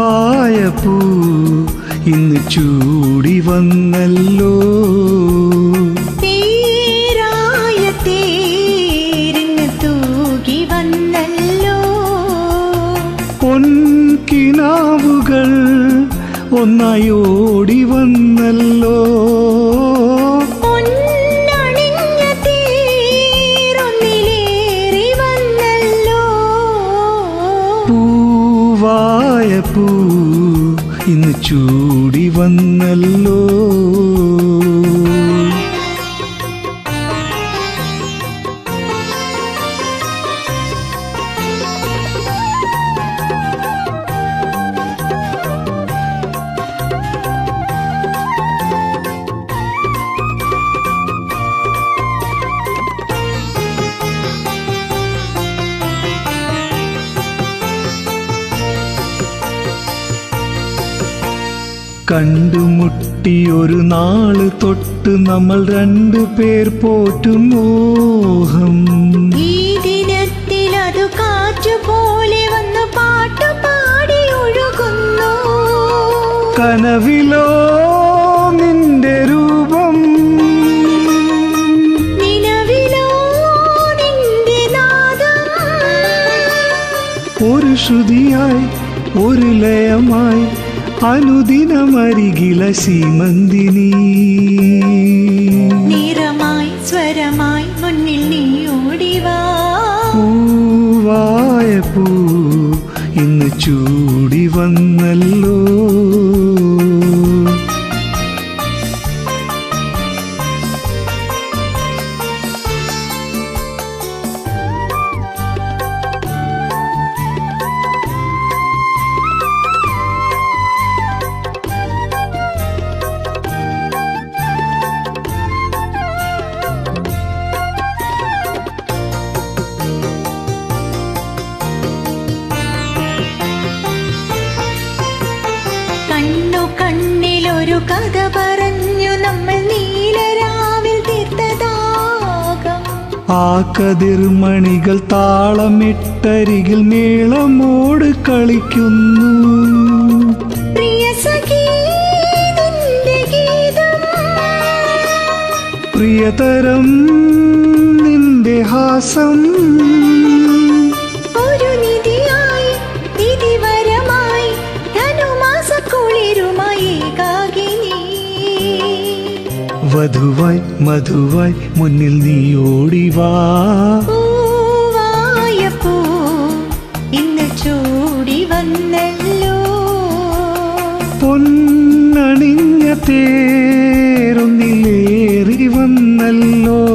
പൂവായ പൂ ഇന്ന് ചൂടി വന്നല്ലോ തേരായ തേരിന് തൂകി വന്നല്ലോ പൊൻകിനാവുകൾ ഒന്നായി ഓടി വന്നല്ലോ പൊന്നണിഞ്ഞ തേരൊന്നിലേറി വന്നല്ലോ പൂവായ പൂ ഇന്ന് ചൂടി വന്നല്ലോ കണ്ടുമുട്ടി ഒരു നാള് തൊട്ട് നമ്മൾ രണ്ടു പേർ പോറ്റും മോഹം ഈ ദിനത്തിൽ അത് കാറ്റുപോലെ വന്ന് പാട്ടു പാടി ഒഴുകുന്നു കനവിലോ നിന്റെ രൂപം നിലവിലോ നിന്റെ നാദം ഒരു ശ്രുതിയായി ഒരു ലയമായി അനുദിനമരികില സീമന്തിനി നിറമായി സ്വരമായി മുന്നിൽ നീ ഓടിവാ പൂവായ പൂ ഇന്ന് ചൂടി വന്നല്ലോ കണ്ണു കണ്ണിലൊരു കഥ പറഞ്ഞു നമ്മൾ നീലരാവിൽ തീർത്തതാകം ആ കതിർമണികൾ താളമിട്ടരികിൽ മേളമോട് കളിക്കുന്നു പ്രിയ സഖി നിന്റെ ഗീതം പ്രിയതരം നിന്റെ ഹാസം ഒരു നിധിയായി നിധിവരമായി ധനുമാസക്കുളിരുമായി ഏകാകിനി വധുവായി മധുവായി മുന്നിൽ നീ ഓടിവാ പൂവായ പൂ ഇന്ന് ചൂടി വന്നല്ലോ പൊന്നണിഞ്ഞ തേരൊന്നിലേറി വന്നല്ലോ